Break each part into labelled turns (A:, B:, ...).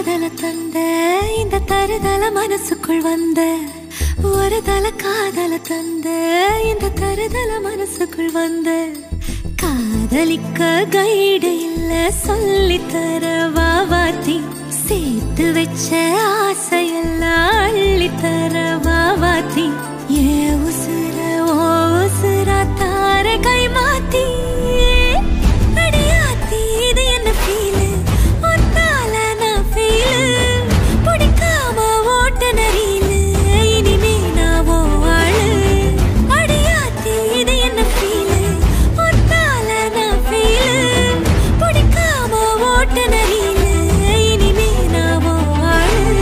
A: காதல தந்த இந்த தருதல மனசுக்குள் வந்த ஒரு தல காதல தந்த இந்த தருதல மனசுக்குள் வந்த காதலிக்க கைடு இல்ல சொல்லி தர வாவாத்தி சேர்த்து வச்ச ஆசையெல்லாம் அள்ளி தர வாவாத்தி ஏ உசுர ஓ உசுரா தார கை மாத்தி அடியாத்தி இது என்ன ஃபீலு ஒத்தால நான் ஃபீலு பிடிக்காம ஓட்ட நரியிலு இனிமே நான் ஓ ஆளு அடியாத்தி இது என்ன ஃபீலு ஒத்தால நான் ஃபீலு பிடிக்காம ஓட்ட நரியிலு இனிமே நான் ஓ ஆளு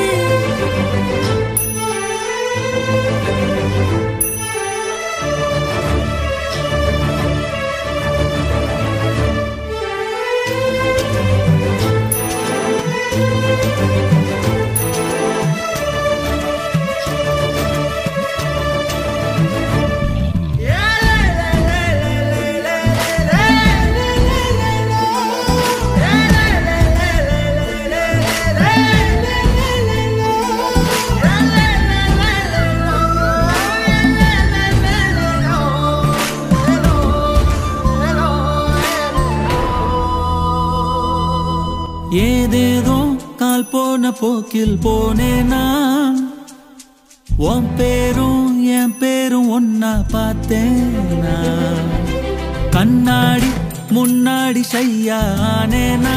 B: ஏதேதோ கால் போன போக்கில் போனேனா உன் பேரும் என் பேரும் ஒன்னா பார்த்தேனா கண்ணாடி முன்னாடி ஷையானேனா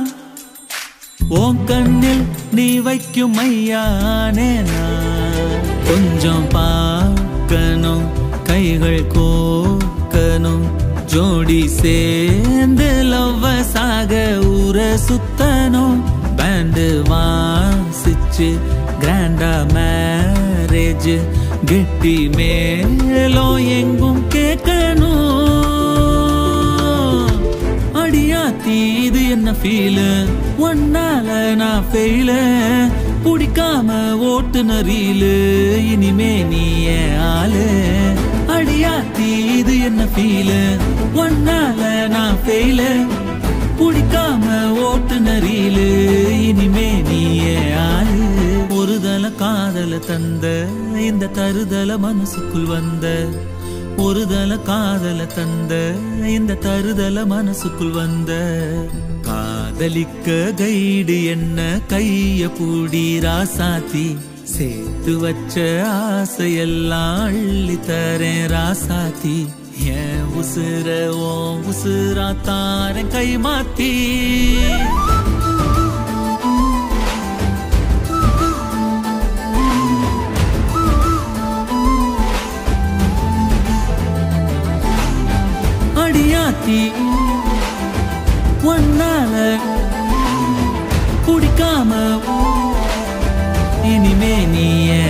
B: உன் கண்ணில் நீ வைக்கும் மையானேனா கொஞ்சம் பார்க்கணும் கைகள் கோக்கணும் ஜோடி சேர்ந்து லவ்வசாக ஊர சுத்தணும் பேண்டு வாசிச்சு கிராண்டா மேரேஜ் கெட்டி மேலும் எங்கும் கேட்கணும் அடியாத்தி இது என்ன ஃபீலு ஒன்னால நான் ஃபெயில பிடிக்காம ஓட்டுநரீலு இனிமே நீ என் ஆளு அடியாத்தி இது என்ன ஃபீலு ஒன்னால நான் ஃபெயில பிடிக்காம ஓட்டுநரீலு இனிமே நீ என் ஆளு ஒரு தல காதல தந்த இந்த தருதல மனசுக்குள் வந்த ஒரு தல காதல தந்த இந்த தருதல மனசுக்குள் வந்த காதலிக்க கைடு என்ன கைய பூடி ராசாத்தி சேர்த்து வச்ச ஆசையெல்லாம் அள்ளி தரேன் ராசாத்தி என் உசுர ஓ உசுரா தாரேன் கை மாத்தி அடியாத்தி ஒன்னால பிடிக்காம இனிமே நீ என்